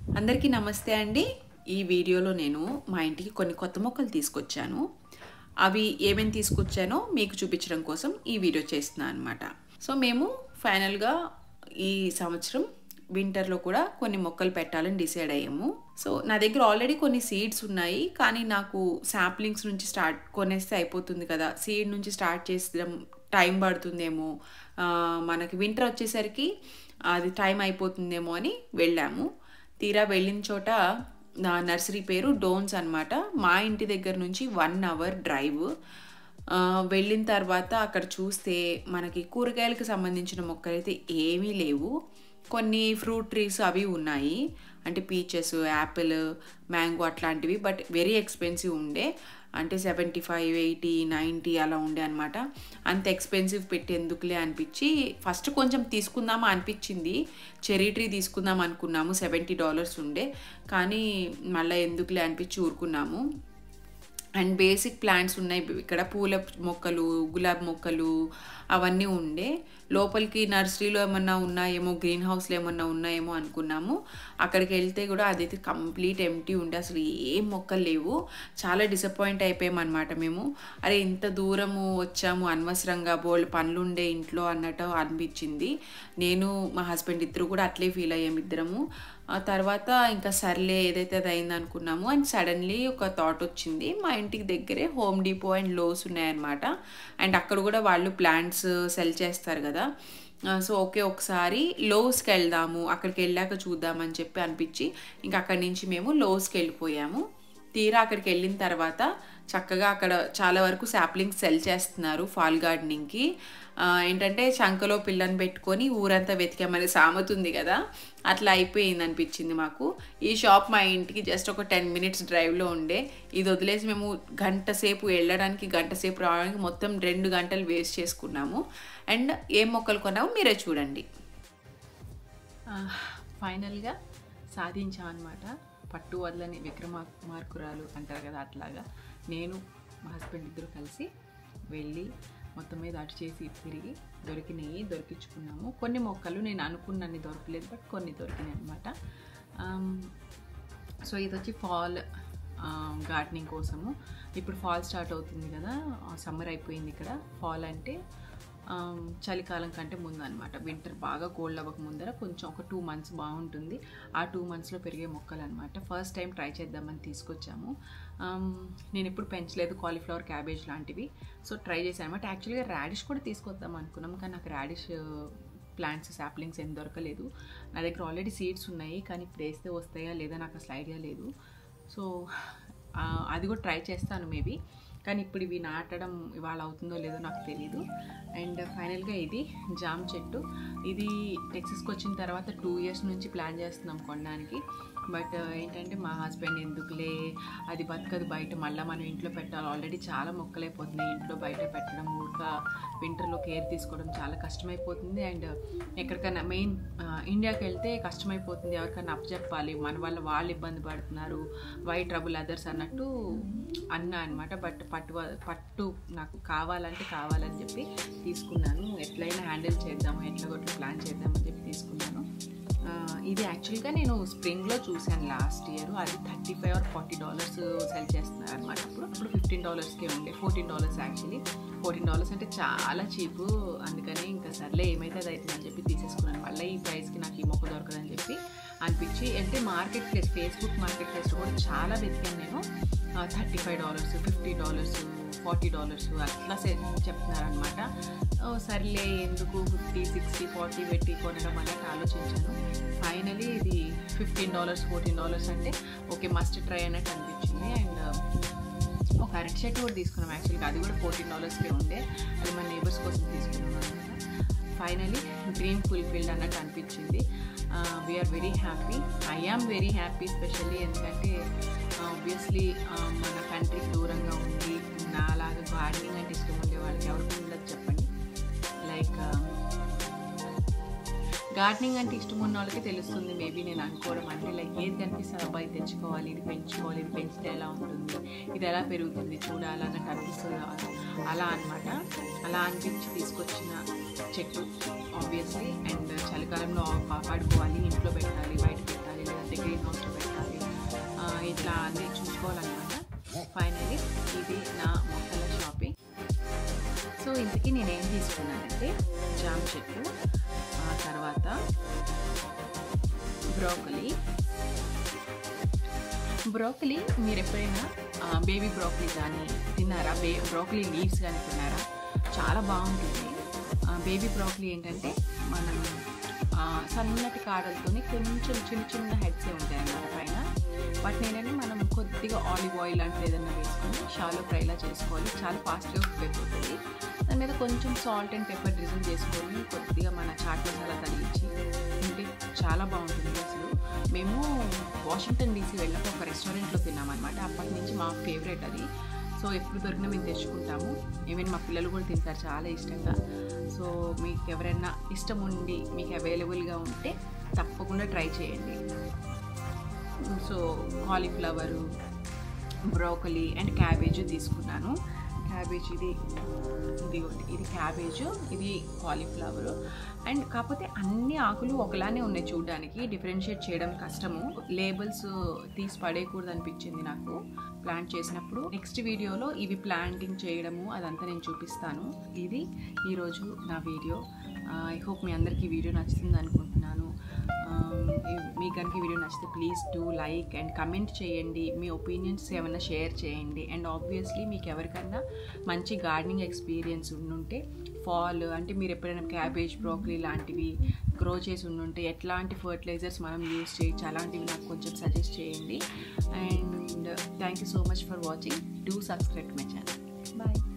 అందరికీ నమస్తే అండి ఈ వీడియోలో నేను మా ఇంటికి కొన్ని కొత్త మొక్కలు తీసుకొచ్చాను అవి ఏమేమి తీసుకొచ్చానో మీకు చూపించడం కోసం ఈ వీడియో చేస్తున్నాను అనమాట సో మేము ఫైనల్గా ఈ సంవత్సరం వింటర్లో కూడా కొన్ని మొక్కలు పెట్టాలని డిసైడ్ అయ్యాము సో నా దగ్గర ఆల్రెడీ కొన్ని సీడ్స్ ఉన్నాయి కానీ నాకు శాప్లింగ్స్ నుంచి స్టార్ట్ కొనేస్తే అయిపోతుంది కదా సీడ్ నుంచి స్టార్ట్ చేసడం టైం పడుతుందేమో ఆ, మనకి వింటర్ వచ్చేసరికి అది టైం అయిపోతుందేమో అని వెళ్ళాము తీరా వెళ్ళిన చోట నా నర్సరీ పేరు డోన్స్ అన్నమాట మా ఇంటి దగ్గర నుంచి వన్ అవర్ డ్రైవ్ ఆ, వెళ్ళిన తర్వాత అక్కడ చూస్తే మనకి కూరగాయలకు సంబంధించిన మొక్కలు అయితే ఏమీ లేవు కొన్ని ఫ్రూట్ ట్రీస్ అవి ఉన్నాయి అంటే పీచెస్ యాపిల్ మ్యాంగో అట్లాంటివి బట్ వెరీ ఎక్స్పెన్సివ్ ఉండే అంటే సెవెంటీ ఫైవ్ ఎయిటీ నైంటీ అలా ఉండే అనమాట అంత ఎక్స్పెన్సివ్ పెట్టి ఎందుకులే అనిపించి ఫస్ట్ కొంచెం తీసుకుందామా అనిపించింది చెరీ ట్రీ తీసుకుందాం అనుకున్నాము సెవెంటీ డాలర్స్ ఉండే కానీ మళ్ళీ ఎందుకులే అనిపించి ఊరుకున్నాము అండ్ బేసిక్ ప్లాంట్స్ ఉన్నాయి ఇక్కడ పూల మొక్కలు గులాబీ మొక్కలు అవన్నీ ఉండే లోపలికి నర్సరీలో ఏమన్నా ఉన్నాయేమో గ్రీన్ హౌస్లో ఏమన్నా ఉన్నాయేమో అనుకున్నాము అక్కడికి వెళ్తే కూడా అదైతే కంప్లీట్ ఎంటీ ఉండే అసలు ఏం మొక్కలు లేవు చాలా డిసప్పాయింట్ అయిపోయామన్నమాట మేము అరే ఇంత దూరము వచ్చాము అనవసరంగా బోల్డ్ పనులు ఉండే ఇంట్లో అన్నట్టు అనిపించింది నేను మా హస్బెండ్ ఇద్దరు కూడా అట్లే ఫీల్ అయ్యాము ఇద్దరము ఆ తర్వాత ఇంకా సర్లే ఏదైతే అది అయింది అనుకున్నాము అండ్ సడన్లీ ఒక థాట్ వచ్చింది మా ఇంటికి దగ్గరే హోమ్ డిపో అండ్ లోస్ ఉన్నాయన్నమాట అండ్ అక్కడ కూడా వాళ్ళు ప్లాంట్స్ సెల్ చేస్తారు కదా సో ఓకే ఒకసారి లోస్కి వెళ్దాము అక్కడికి వెళ్ళాక చూద్దామని చెప్పి అనిపించి ఇంకా అక్కడి నుంచి మేము లోస్కి వెళ్ళిపోయాము తీరా అక్కడికి వెళ్ళిన తర్వాత చక్కగా అక్కడ చాలా వరకు శాప్లింగ్స్ సెల్ చేస్తున్నారు ఫాల్ గార్డెనింగ్కి ఆ, ఏంటంటే చంకలో పిల్లని పెట్టుకొని ఊరంతా వెతికామనే సామెత ఉంది కదా అట్లా అయిపోయింది అనిపించింది మాకు ఈ షాప్ మా ఇంటికి జస్ట్ ఒక టెన్ మినిట్స్ డ్రైవ్లో ఉండే ఇది వదిలేసి మేము గంట సేపు వెళ్ళడానికి గంట సేపు రావడానికి మొత్తం రెండు గంటలు వేస్ట్ చేసుకున్నాము అండ్ ఏం మొక్కలు కొన్నామో మీరే చూడండి ఫైనల్గా సాధించామన్నమాట పట్టు వదలని విక్రమార్కురాలు అంటారు కదా అట్లాగా నేను మా హస్బెండ్ ఇద్దరు కలిసి వెళ్ళి మొత్తం మీద అటు చేసి తిరిగి దొరికినాయి దొరికించుకున్నాము కొన్ని మొక్కలు నేను అనుకున్నన్ని దొరకలేదు బట్ కొన్ని దొరికినాయి అనమాట సో ఇది వచ్చి ఫాల్ గార్డెనింగ్ కోసము ఇప్పుడు ఫాల్ స్టార్ట్ అవుతుంది కదా సమ్మర్ అయిపోయింది ఇక్కడ ఫాల్ అంటే ఆమ్, చలికాలం కంటే ముందు అనమాట వింటర్ బాగా కోల్డ్ అవ్వక ముందర కొంచెం ఒక టూ మంత్స్ బాగుంటుంది ఆ టూ మంత్స్లో పెరిగే మొక్కలు అనమాట ఫస్ట్ టైం ట్రై చేద్దామని తీసుకొచ్చాము ఆమ్, నేను ఎప్పుడు పెంచలేదు కాలీఫ్లవర్ క్యాబేజ్ లాంటివి సో ట్రై చేశాను అనమాట యాక్చువల్గా రాడిష్ కూడా తీసుకొద్దాం అనుకున్నాం కానీ నాకు రాడిష్ ప్లాంట్స్ సాప్లింగ్స్ ఏం దొరకలేదు నా దగ్గర ఆల్రెడీ సీడ్స్ ఉన్నాయి కానీ ఇప్పుడు వేస్తే వస్తాయా లేదా నాకు అసలు ఐడియా లేదు సో ఆ, అది కూడా ట్రై చేస్తాను మేబీ కానీ ఇప్పుడు ఇవి నాటడం ఇవాళ అవుతుందో లేదో నాకు తెలీదు అండ్ ఫైనల్గా ఇది జామ్ చెట్టు ఇది టెక్సస్కి వచ్చిన తర్వాత టూ ఇయర్స్ నుంచి ప్లాన్ చేస్తున్నాం కొనడానికి బట్ ఏంటంటే మా హస్బెండ్ ఎందుకులే అది బతకదు బయట మళ్ళీ మనం ఇంట్లో పెట్టాలి ఆల్రెడీ చాలా మొక్కలైపోతున్నాయి ఇంట్లో బయట పెట్టడం ఊరిక వింటర్లో కేర్ తీసుకోవడం చాలా కష్టమైపోతుంది అండ్ ఎక్కడికైనా మెయిన్ ఇండియాకి వెళ్తే కష్టమైపోతుంది ఎవరికైనా అప్పచెప్పాలి మన వల్ల వాళ్ళు ఇబ్బంది పడుతున్నారు వై ట్రబుల్ అదర్స్ అన్నట్టు అన్నా అనమాట బట్ పట్టు పట్టు నాకు కావాలంటే కావాలని చెప్పి తీసుకున్నాను ఎట్లయినా హ్యాండిల్ చేద్దాము ఎట్లా కొట్లు ప్లాన్ చేద్దామని చెప్పి తీసుకున్నాను ఆ, ఇది యాక్చువల్గా నేను స్ప్రింగ్లో చూశాను లాస్ట్ ఇయర్ అది thirty five or forty dollars sell చేస్తున్నారు అనమాట అప్పుడు అప్పుడు ఫిఫ్టీన్ డాలర్స్కే ఉండే fourteen dollars actually fourteen dollars అంటే చాలా చీప్ అందుకని ఇంకా సర్లే ఏమైతే అది అవుతుందని చెప్పి తీసేసుకున్నాను మళ్ళీ ఈ ప్రైస్కి నాకు ఈ మొక్క దొరకదని చెప్పి అనిపించి అంటే మార్కెట్ ప్లేస్ ఫేస్బుక్ మార్కెట్ ప్లేస్లో కూడా చాలా వెతికాను నేను thirty five dollars fifty dollars forty dollars అట్లా సే- చెప్తున్నారనమాట ఓ, సర్లే ఎందుకు ఫిఫ్టీ సిక్స్టీ ఫార్టీ పెట్టి కొనడం అన్నట్టు ఆలోచించాను ఫైనలీ ఇది ఫిఫ్టీన్ డాలర్స్ ఫోర్టీన్ డాలర్స్ అంటే ఓకే మస్ట్ ట్రై అన్నట్టు అనిపించింది అండ్ ఒక అరటి షర్ట్ కూడా తీసుకున్నాం యాక్చువల్గా అది కూడా ఫోర్టీన్ డాలర్స్కే ఉండే అది మా నేబర్స్ కోసం తీసుకున్నాం అనమాట ఫైనలీ డ్రీమ్ ఫుల్ఫిల్డ్ అన్నట్టు అనిపించింది we are very happy I am very happy specially ఎందుకంటే ఆబ్వియస్లీ మన కంట్రీకి దూరంగా ఉండి నాలాగా గార్డెనింగ్ అంటే ఇష్టం ఉండే వాళ్ళకి ఎవరికి ఉండదు చెప్పండి లైక్ గార్డెనింగ్ అంటే ఇష్టం ఉన్న వాళ్ళకి తెలుస్తుంది మేబీ నేను అనుకోవడం అంటే లైక్ ఏది కనిపిస్తుంది అబ్బాయి తెచ్చుకోవాలి ఇది పెంచుకోవాలి ఇది పెంచితే ఎలా ఉంటుంది ఇది ఎలా పెరుగుతుంది చూడాలి అన్నట్టు అనిపిస్తుంది కదా. అలా అన్నమాట అలా అనిపించి తీసుకొచ్చిన చెట్టు ఆబ్వియస్లీ అండ్ చలికాలంలో కాపాడుకోవాలి ఇంట్లో పెట్టాలి బయట పెట్టాలి లేదంటే లేకపోతే గ్రీన్ హౌస్లో పెట్టాలి ఆ, ఇట్లా అన్నీ చూసుకోవాలన్నమాట ఫైనలీ ఇది నా మొక్కల షాపింగ్ సో ఇంతకీ నేనేం తీసుకున్నానంటే జామ చెట్టు ఆ తర్వాత బ్రోకలీ బ్రోకలీ మీరు ఎప్పుడైనా బేబీ బ్రోకలీ కానీ తిన్నారా బే బ్రోకలీ లీవ్స్ కానీ తిన్నారా చాలా బాగుంటుంది బేబీ బ్రోకలీ ఏంటంటే మనం ఆ, సన్నటి కాడలతోని కొంచెం చిన్న చిన్న హెడ్సే ఉంటాయి అన్నమాట పైన వాటిని ఏంటంటే మనం కొద్దిగా ఆలివ్ ఆయిల్ లాంటిది ఏదైనా వేసుకొని షాలో ఫ్రైలా చేసుకోవాలి చాలా ఫాస్ట్గా కుక్ అయిపోతుంది దాని మీద కొంచెం సాల్ట్ అండ్ పెప్పర్ డ్రిజిల్ చేసుకొని కొద్దిగా మన చాట్ మసాలా తగిలించి తింటే చాలా బాగుంటుంది అసలు మేము వాషింగ్టన్ డీసీ వెళ్ళినప్పుడు ఒక రెస్టారెంట్లో తిన్నామన్నమాట అప్పటి నుంచి మా ఫేవరెట్ అది సో ఎప్పుడు దొరికినా మేము తెచ్చుకుంటాము ఈవెన్ మా పిల్లలు కూడా తింటారు చాలా ఇష్టంగా సో మీకు ఎవరైనా ఇష్టం ఉండి మీకు అవైలబుల్గా ఉంటే తప్పకుండా ట్రై చేయండి so cauliflower broccoli and cabbage తీసుకున్నాను క్యాబేజ్ ఇది ఇదిగోండి ఇది క్యాబేజ్ ఇది కాలీఫ్లవర్ అండ్ కాకపోతే అన్ని ఆకులు ఒకలానే ఉన్నాయి చూడడానికి డిఫరెన్షియేట్ చేయడం కష్టము లేబుల్స్ తీసి పడేయకూడదు అనిపించింది నాకు ప్లాంట్ చేసినప్పుడు నెక్స్ట్ వీడియోలో ఇవి ప్లాంటింగ్ చేయడము అదంతా నేను చూపిస్తాను ఇది ఈరోజు నా వీడియో ఐ హోప్ మీ అందరికీ ఈ వీడియో నచ్చుతుంది అనుకుంటున్నాను Um, ఈ- మీకు కనుక ఈ వీడియో నచ్చితే please do like and comment చేయండి మీ ఒపీనియన్స్ ఏమైనా షేర్ చేయండి అండ్ ఆబ్వియస్లీ మీకు ఎవరికైనా మంచి గార్డెనింగ్ ఎక్స్పీరియన్స్ ఉండుంటే ఫాల్ అంటే మీరు ఎప్పుడైనా క్యాబేజ్ బ్రోకలీ లాంటివి గ్రో చేసి ఉండుంటే ఎట్లాంటి ఫర్టిలైజర్స్ మనం యూస్ చేయొచ్చు అలాంటివి నాకు కొంచెం సజెస్ట్ చేయండి and thank you so much for watching do subscribe my channel bye